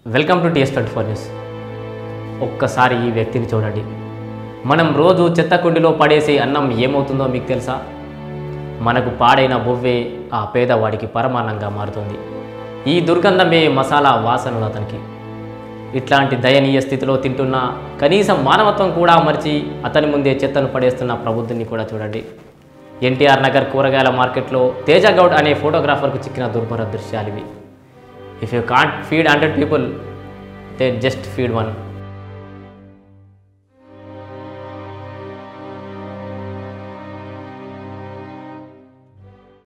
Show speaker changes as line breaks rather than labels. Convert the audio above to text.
welcome to TS twenty four news ఒక్కసారి ఈ వ్యక్తిని చూడండి మనం రోజు చెత్త కుండిలో పడేసే అన్నం ఏమవుతుందో మీకు తెలుసా మనకు పాడైన బొవ్వే ఆ పేదవాడికి పరమాన్నంగా మారుతుంది ఈ దుర్గంధమే మసాలా వాసనలు అతనికి ఇట్లాంటి దయనీయ స్థితిలో తింటున్న కనీసం మానవత్వం కూడా మరిచి అతని ముందే చెత్తను పడేస్తున్న ప్రబుద్ధుని కూడా చూడండి ఎన్టీఆర్ నగర్ కూరగాయల మార్కెట్లో తేజ గౌడ్ అనే ఫోటోగ్రాఫర్కు చిక్కిన దుర్భర దృశ్యాలు ఇవి if you can't feed hundred people they just feed one